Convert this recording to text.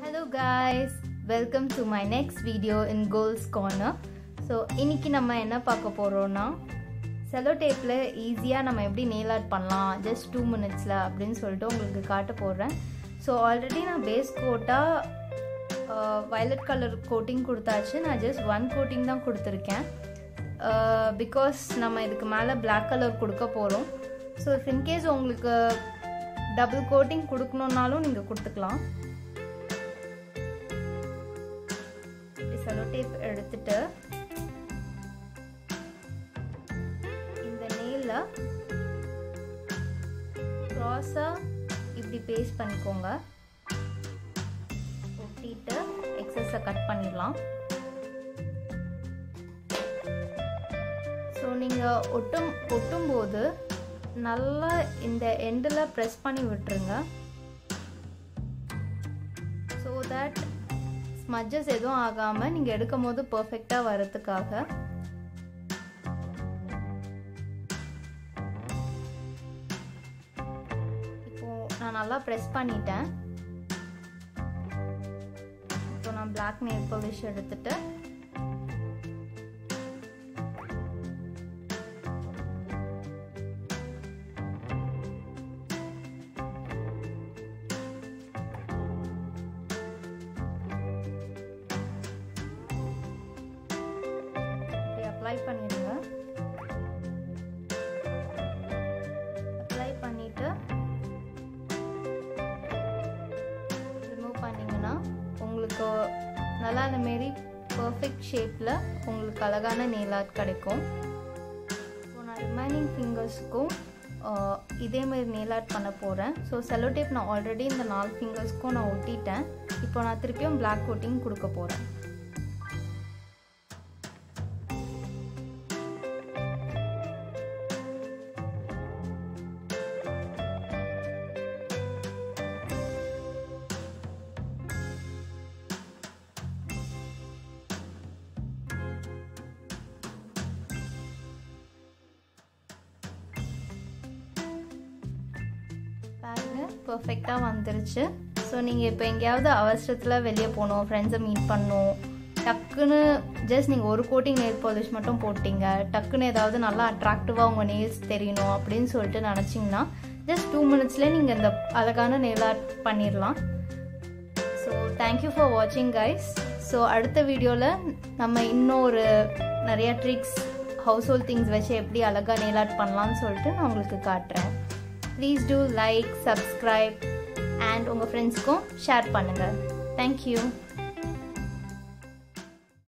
hello guys welcome to my next video in goals corner so இன்னைக்கு நம்ம என்ன பார்க்க போகிறோன்னா செலோ டேப்பில் ஈஸியாக நம்ம எப்படி நெயில் ஆர்ட் பண்ணலாம் ஜஸ்ட் டூ மினிட்ஸில் அப்படின்னு சொல்லிட்டு உங்களுக்கு காட்ட போடுறேன் ஸோ ஆல்ரெடி நான் பேஸ் கோட்டாக வயலட் கலர் கோட்டிங் கொடுத்தாச்சு நான் ஜஸ்ட் ஒன் கோட்டிங் தான் கொடுத்துருக்கேன் பிகாஸ் நம்ம இதுக்கு மேலே பிளாக் கலர் கொடுக்க போகிறோம் ஸோ இஃப் இன்கேஸ் உங்களுக்கு டபுள் கோட்டிங் கொடுக்கணுன்னாலும் நீங்கள் கொடுத்துக்கலாம் செலோ டேப் எடுத்துட்டு இந்த நெயில க்ராஸாக இப்படி பேஸ்ட் பண்ணிக்கோங்க ஒட்டிட்டு எக்ஸஸை கட் பண்ணிடலாம் ஸோ நீங்கள் ஒட்டும் ஒட்டும்போது நல்லா இந்த எண்டில் ப்ரெஸ் பண்ணி விட்டுருங்க ஸோ தட் ஸ்மஜஸ் எதுவும் ஆகாமல் நீங்கள் எடுக்கும் போது பர்ஃபெக்டாக வரதுக்காக இப்போது நான் நல்லா ப்ரெஸ் பண்ணிட்டேன் இப்போ நான் பிளாக் நெயில் பாலிஷ் எடுத்துட்டு அப்ளை பண்ணிடுங்க அப்ளை பண்ணிட்டு ரிமூவ் பண்ணிங்கன்னா உங்களுக்கு நல்லா இந்த மாரி பர்ஃபெக்ட் ஷேப்பில் உங்களுக்கு அழகான நெயில் ஆர்ட் கிடைக்கும் இப்போ நான் ரிமைனிங் ஃபிங்கர்ஸ்க்கும் இதே மாதிரி நெயில் ஆர்ட் பண்ண போகிறேன் ஸோ செலோ டேப் நான் ஆல்ரெடி இந்த நாலு ஃபிங்கர்ஸ்க்கும் நான் ஒட்டிட்டேன் இப்போ நான் திருப்பியும் பிளாக் கோட்டிங் கொடுக்க போகிறேன் பாருங்க பர்ஃபெக்டாக வந்துருச்சு ஸோ நீங்கள் இப்போ எங்கேயாவது அவசரத்தில் வெளியே போகணும் ஃப்ரெண்ட்ஸை மீட் பண்ணணும் டக்குன்னு ஜஸ்ட் நீங்கள் ஒரு கோட்டிங் நெயில் பாலிஷ் மட்டும் போட்டிங்க டக்குன்னு ஏதாவது நல்லா அட்ராக்டிவாக உங்கள் நெயில்ஸ் தெரியணும் அப்படின்னு சொல்லிட்டு நினச்சிங்கன்னா ஜஸ்ட் டூ மினிட்ஸ்லேயே நீங்கள் இந்த அழகான நெயில் ஆர்ட் பண்ணிடலாம் ஸோ தேங்க்யூ ஃபார் வாட்சிங் கைஸ் ஸோ அடுத்த வீடியோவில் நம்ம இன்னும் ஒரு நிறைய ட்ரிக்ஸ் ஹவுஸ் ஹோல்ட் திங்ஸ் வச்சு எப்படி அழகாக நெயில் ஆர்ட் பண்ணலாம்னு சொல்லிட்டு நான் உங்களுக்கு காட்டுறேன் please do like subscribe and உங்கள் ஃப்ரெண்ட்ஸ்க்கும் ஷேர் பண்ணுங்கள் தேங்க்யூ